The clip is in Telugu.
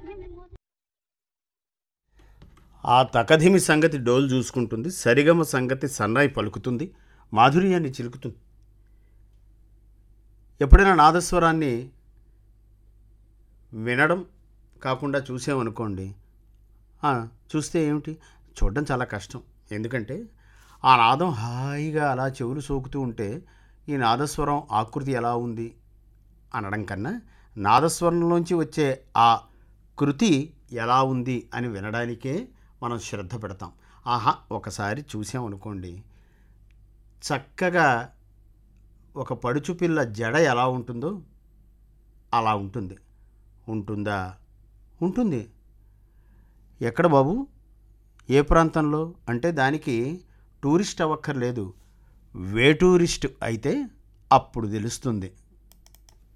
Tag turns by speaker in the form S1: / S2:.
S1: ఆ తకధిమి సంగతి డోలు చూసుకుంటుంది సరిగమ సంగతి సన్నాయి పలుకుతుంది మాధుర్యాన్ని చిలుకుతుంది ఎప్పుడైనా నాదస్వరాన్ని వినడం కాకుండా చూసామనుకోండి ఆ, చూస్తే ఏమిటి చూడడం చాలా కష్టం ఎందుకంటే ఆ నాదం హాయిగా అలా చెవులు సోకుతూ ఉంటే ఈ నాదస్వరం ఆకృతి ఎలా ఉంది అనడం కన్నా నాదస్వరంలోంచి వచ్చే ఆ కృతి ఎలా ఉంది అని వినడానికే మనం శ్రద్ధ పెడతాం ఆహా ఒకసారి చూసామనుకోండి చక్కగా ఒక పడుచు పిల్ల జడ ఎలా ఉంటుందో అలా ఉంటుంది ఉంటుందా ఉంటుంది ఎక్కడ బాబు ఏ ప్రాంతంలో అంటే దానికి టూరిస్ట్ అవ్వక్కర్లేదు వే టూరిస్ట్ అయితే అప్పుడు తెలుస్తుంది